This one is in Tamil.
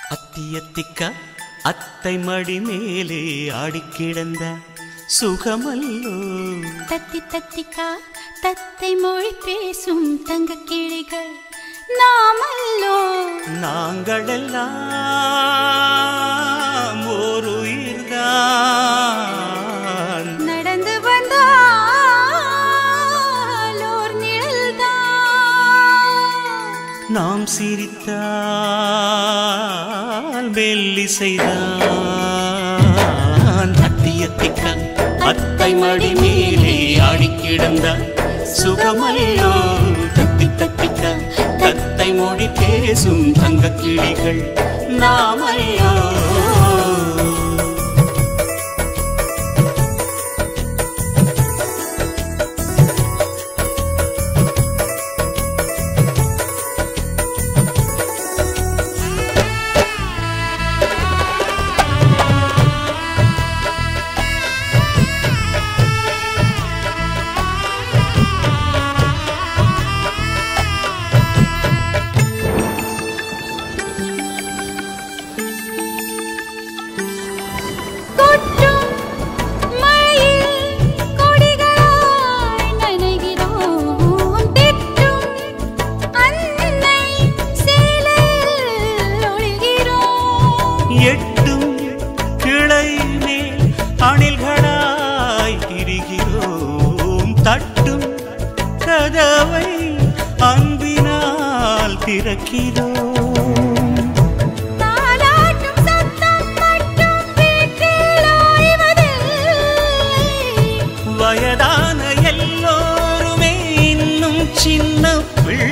அத்தியத்திக்க அத்தை மடி மேலே ஆடிக்கிடந்த சுகமல்லோ தத்தி தத்திக்கா தத்தை மொழி பேசும் தங்க கிளிகள் நாமல்லோ நாங்களெல்லாம் ஓர் உயிர்தான் நடந்து வந்தால் ஓர் நிழல்தான் நாம் சிரித்தால் மெல்லிசைதான் அத்தியத்திக்க அத்தை மடி மேலே ஆடிக்கிடந்த சுகமல்லோ தத்தி தத்திக்க தத்தை மொழி பேசும் தங்க கிளிகள் நாமல்லோ கொட்டும் மழையில் கொடிகளாய் நனைகிறோம் திட்டும் அன்னை சேலையில் ஒளிகிறோம் எட்டும் கிளை மேல் அணில்களாய் திரிகிறோம் தட்டும் கதவை அன்பினால் திறக்கிறோம் தாலாட்டும் சத்தம் மட்டும் வீட்டில் ஓய்வதில்லை வயதான எல்லோருமே இன்னும் சின்ன பிள்ளை